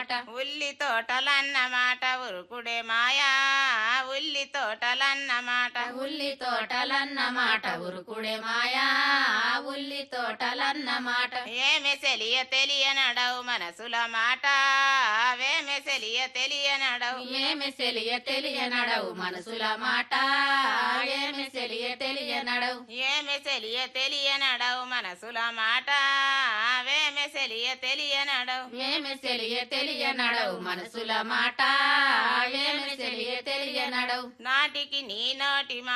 మాట ఉల్లి తోటలన్నమాట ఉరుకుడే మాయా ఉల్లి తోటలన్నమాట ఉల్లి తోటలన్నమాట ఉరుకుడే మాయా ఉల్లి తోటలన్నమాట ఏమి తెలియ తెలియనడవు మనసుల మాట వేమి తెలియ తెలియనడవు ఏమి తెలియ తెలియనడవు మనసుల మాట ఏమి తెలియ తెలియనడవు ఏమి తెలియ తెలియనడవు మనసుల మాట వేమి తెలియ తెలియనడవు ఏమి తెలియ తెలియనడవు మనసుల మాట ఏమి తెలియ తెలియనడవు నాటికి నీ నోటి